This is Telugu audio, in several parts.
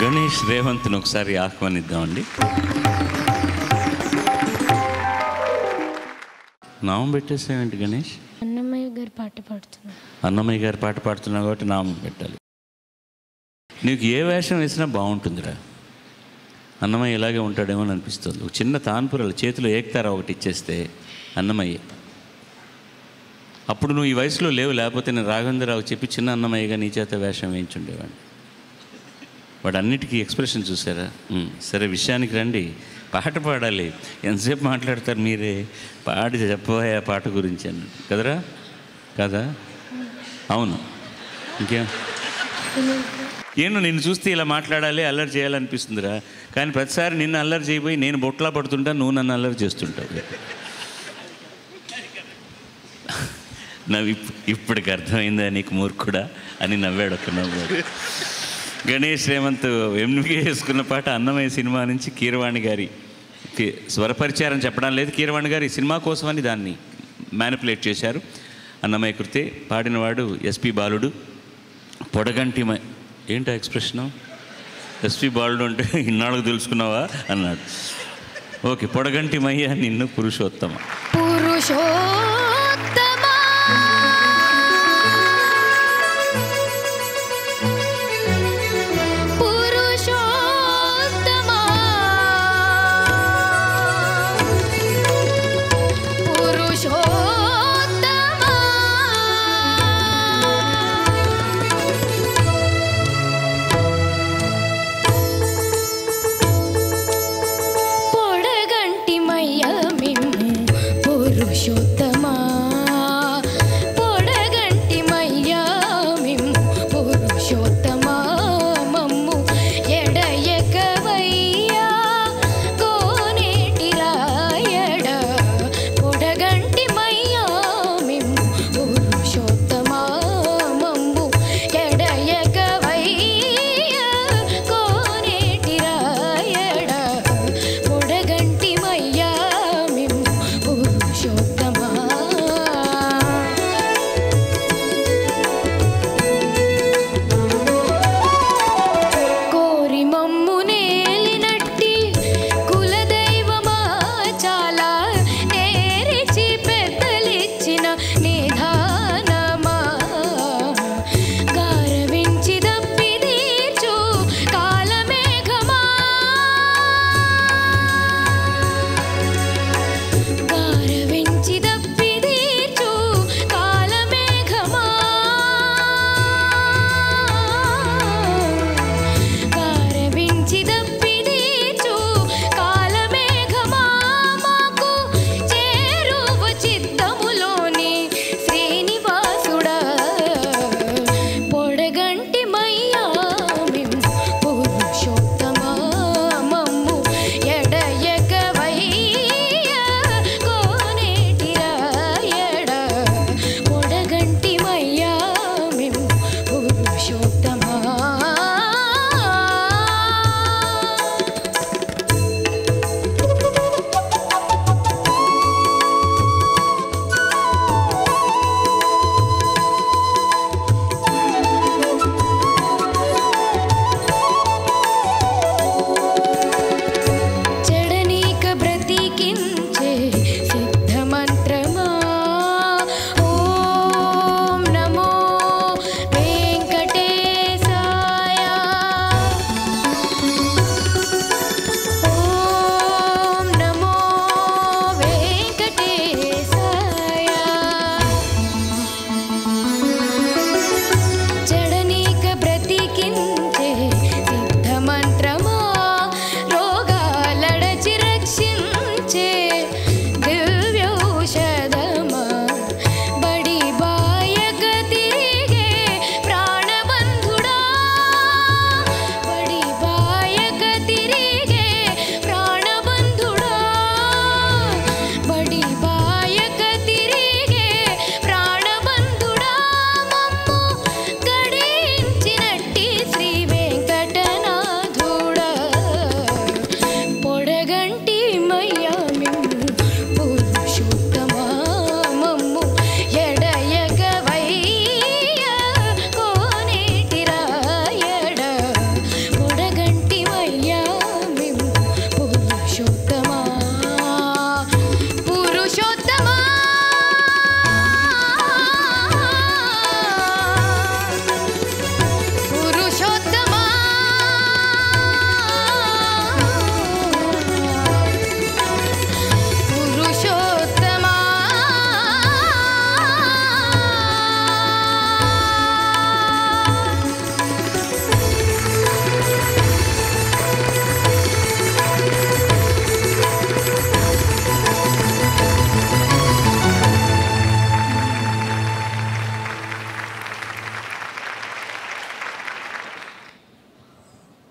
గణేష్ రేవంత్ని ఒకసారి ఆహ్వానిద్దామండి నామం పెట్టేసావేంటి గణేష్ అన్నమయ్య గారి పాట పాడుతున్నాను అన్నమయ్య గారు పాట పాడుతున్నావు కాబట్టి నామం పెట్టాలి నీకు ఏ వేషం వేసినా బాగుంటుందిరా అన్నమయ్య ఇలాగే ఉంటాడేమో అని అనిపిస్తుంది ఒక చిన్న తాన్పురలు చేతిలో ఏక్తారా ఒకటి ఇచ్చేస్తే అన్నమయ్య అప్పుడు నువ్వు ఈ వయసులో లేవు లేకపోతే నేను రాఘవేంద్రరావు చెప్పి చిన్న అన్నమయ్యగా నీ చేత వేషం వేయించుండేవాడిని వాడు అన్నిటికీ ఎక్స్ప్రెషన్ చూసారా ఉమ్, సరే విషయానికి రండి పాట పాడాలి ఎంతసేపు మాట్లాడతారు మీరే పాడి చెప్పబోయే ఆ పాట గురించి అని కదరా కదా అవును ఇంకేం ఏను నిన్ను చూస్తే ఇలా మాట్లాడాలి అల్లరి చేయాలనిపిస్తుందిరా కానీ ప్రతిసారి నిన్ను అల్లరి చేయబోయి నేను బొట్లా పడుతుంటా నువ్వు నన్ను అల్లరి చేస్తుంటావు నవ్వు ఇప్- ఇప్పటికి అర్థమైందా నీకు మూర్ఖుడా అని నవ్వాడు ఒక నవ్వాడు గణేష్ రేవంత్ ఎంకే వేసుకున్న పాట అన్నమయ్య సినిమా నుంచి కీరవాణి గారి కి- స్వరపరిచారం చెప్పడం లేదు కీరవాణి గారి ఈ సినిమా కోసమని దాన్ని మ్యానిపులేట్ చేశారు అన్నమయ్య కృతే పాడినవాడు ఎస్పి బాలుడు పొడగంటి మ ఏంటి ఎక్స్ప్రెషను ఎస్పి బాలుడు అంటే ఇన్నాళ్ళకు తెలుసుకున్నావా అన్నాడు ఓకే పొడగంటి మయ్య నిన్ను పురుషోత్తమ పురుషోత్తమా పురుషోత్తమా పురుషోత్తమా పొడగంటి మయ్య మిమ్ము పురుషోత్తమా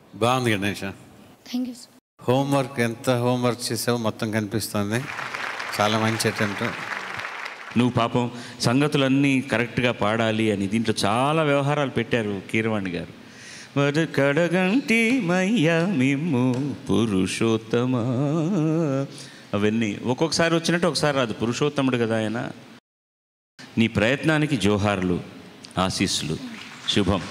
బాగుంది Ganesha thank you sir homework ఎంత హోంవర్క్ చేసావో మొత్తం కనిపిస్తుంది చాలా మంచి అటెంప్ట్ నువ్వు పాపం సంగతులన్నీ కరెక్ట్గా పాడాలి అని దీంట్లో చాలా వ్యవహారాలు పెట్టారు కీరవాణి గారు మరి కడగంటి మయ్య మిమ్ము పురుషోత్తమా అవన్నీ ఒక్కొక్కసారి వచ్చినట్టు ఒకసారి రాదు పురుషోత్తముడు కదా ఆయన నీ ప్రయత్నానికి జోహార్లు ఆశీస్సులు శుభం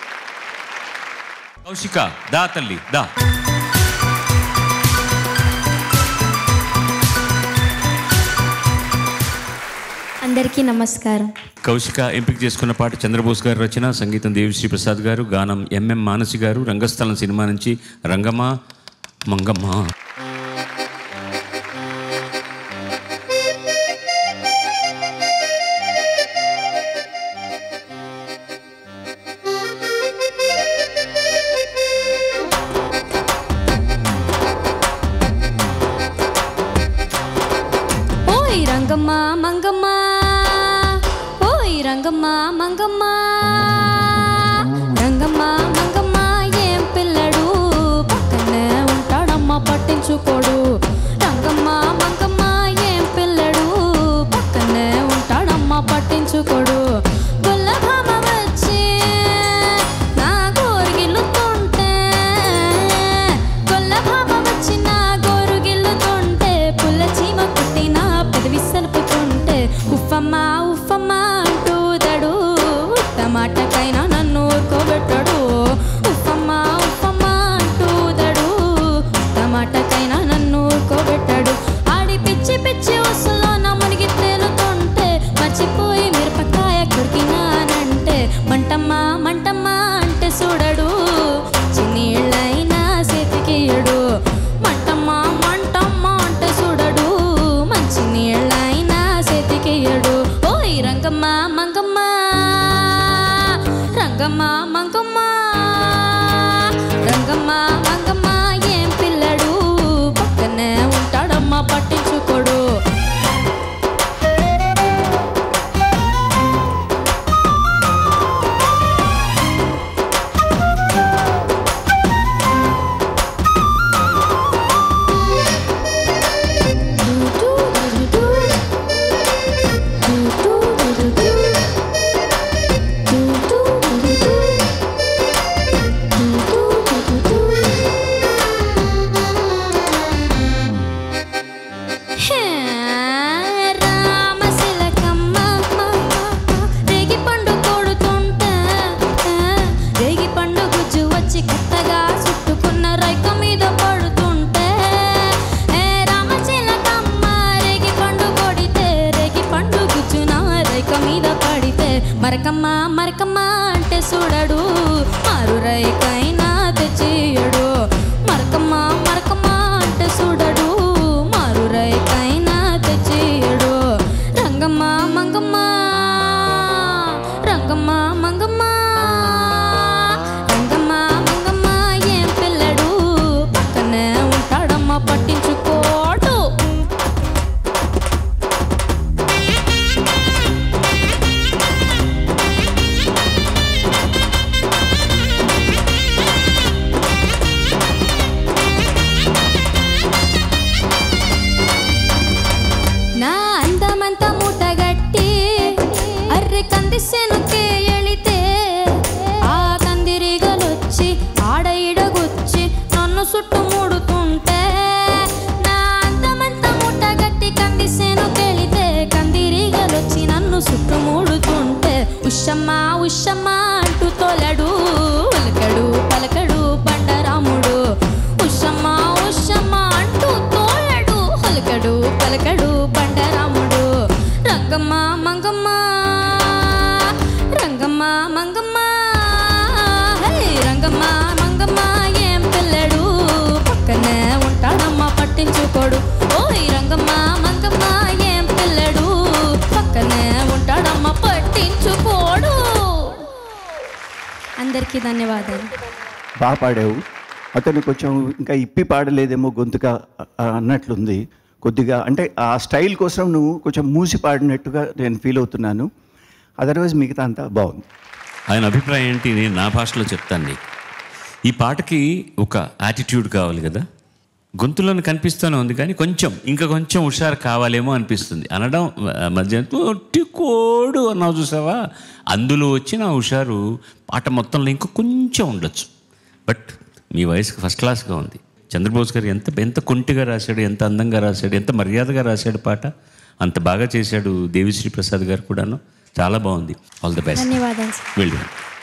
కౌశిక దా తల్లి దా అందరికీ నమస్కారం కౌశిక ఎంపిక చేసుకున్న పాట చంద్రబోస్ గారు రచన సంగీతం దేవిశ్రీ ప్రసాద్ గారు గానం ఎంఎం మానసి గారు రంగస్థలం సినిమా నుంచి రంగమ్మ మంగమ్మ ఓయ్ రంగమ్మ మంగమ్మ ఓయ్ రంగమ్మ మంగమ్మ రంగమ్మ మంగమ్మ ఏం పిల్లడు పక్కనే ఉంటాడమ్మ పట్టించుకోడు రంగమ్మ మంగమ్మ ఏం పిల్లడు పక్కనే ఉంటాడమ్మ పట్టించుకోడు గొల్లభామ వచ్చి నా గోరుగిల్లుతుంటే గొల్లభామ వచ్చి నా గోరుగిల్లుతుంటే పుల్ల చీమ కుట్టిన పెదవి సలుపుతుంటే ఉఫమ్మా ఉఫమ్మా అంటూదడు టమాటకైనా నన్ను ఊరుకోబెట్టడు ఉఫమ్మా ఉఫమ్మా అంటూదడు టమాటకైనా నన్ను ఊరుకోబెట్టాడు ఆడి పిచ్చి పిచ్చి ఉసులో నా మునిగి తేలుతుంటే మర్చిపోయి మిరపకాయ కొరికినానంటే మంటమ్మా మంటమ్మా అంటే చూడడు చిన్నీళ్ళైనా చేతికియడు మంటమ్మా మంటమ్మా అంటే చూడడు మంచి నీళ్ళైనా చేతికియడు ఓయ్ రంగమ్మ మంగమ్మ రంగమ్మ మంగమ్మ రంగమ్మ మంగమ్మ ఏం పిల్లడు పక్కనే ఉంటాడమ్మా పట్టించుకోడు హే, రామశిలకమ్మ, రేగి పండు కొడుతుంటే, రేగి పండు గుజ్జు వచ్చి కొత్తగా చుట్టుకున్న రైక మీద పడుతుంటే ఏ రామచిలకమ్మ, రేగి పండు కొడితే, రేగి పండు గుజ్జు నా రైక మీద పడితే మరకమ్మ మరకమ్మ అంటే చూడడు మారు రైకైనా తెచ్చియడు మరకమ్మ మరకమ్మ అంటే చూడడు మారు రైకైనా తెచ్చియడు రంగమ్మ మంగమ్మ రంగమ్మ మంగమ్మ రంగమ్మ మంగమ్మ ఏం పిల్లడు పక్కనే ఉంటాడమ్మ పట్టించుకోడు నా అందమంత మూటగట్టి అర్రె కందిసెనుకే ఎళితే ఆ కందిరీగలొచ్చి ఆడ ఇడగొచ్చి నన్ను చుట్టుముడుతుంటే నా అందమంత మూటగట్టి కందిసెనుకెళితే కందిరీగలొచ్చి నన్ను చుట్టుముడుతుంటే ఉషమ్మ ఉషమ్మ అంటూ తోలడు ఉలకడు పలకడు బండరాముడు ఉషమ్మ ఉషమ్మ అంటూ తోలడు పలకడు పలకడు బండరాముడు రంగమ్మ మంగమ్మ రంగమ్మ మంగమ్మ హే, రంగమ్మ మంగమ్మ ఏం పిల్లడు పక్కనే ఉంటాడమ్మ పట్టించుకోడు ఓయ్ రంగమ్మ మంగమ్మ ఏం పిల్లడు పక్కనే ఉంటాడమ్మ పట్టించుకోడు అందరికీ ధన్యవాదాలు బాగా పాడావు అతను కొంచెం ఇంకా ఇప్పి పాడలేదేమో గొంతుగా ఆ, అన్నట్లుంది కొద్దిగా అంటే ఆ స్టైల్ కోసం నువ్వు కొంచెం మూసి పాడినట్టుగా నేను ఫీల్ అవుతున్నాను అదర్వైజ్ మిగతా అంతా బాగుంది ఆయన అభిప్రాయం ఏంటి నేను నా భాషలో చెప్తాను నీకు ఈ పాటకి ఒక యాటిట్యూడ్ కావాలి కదా గొంతులోనే కనిపిస్తూనే ఉంది కానీ కొంచెం ఇంకా కొంచెం హుషారు కావాలేమో అనిపిస్తుంది అనడం ఆ, మధ్య ఒట్టి కోడు అన్నావు చూసావా అందులో వచ్చిన హుషారు పాట మొత్తంలో ఇంకా కొంచెం ఉండొచ్చు బట్ మీ వయసుకి ఫస్ట్ క్లాస్గా ఉంది చంద్రబోస్ గారు ఎంత ఎంత కొంటిగా రాశాడు ఎంత అందంగా రాశాడు ఎంత మర్యాదగా రాశాడు పాట అంత బాగా చేశాడు దేవిశ్రీ ప్రసాద్ గారు కూడాను చాలా బాగుంది ఆల్ ది బెస్ట్ ధన్యవాదాలు సార్ వెళ్ళి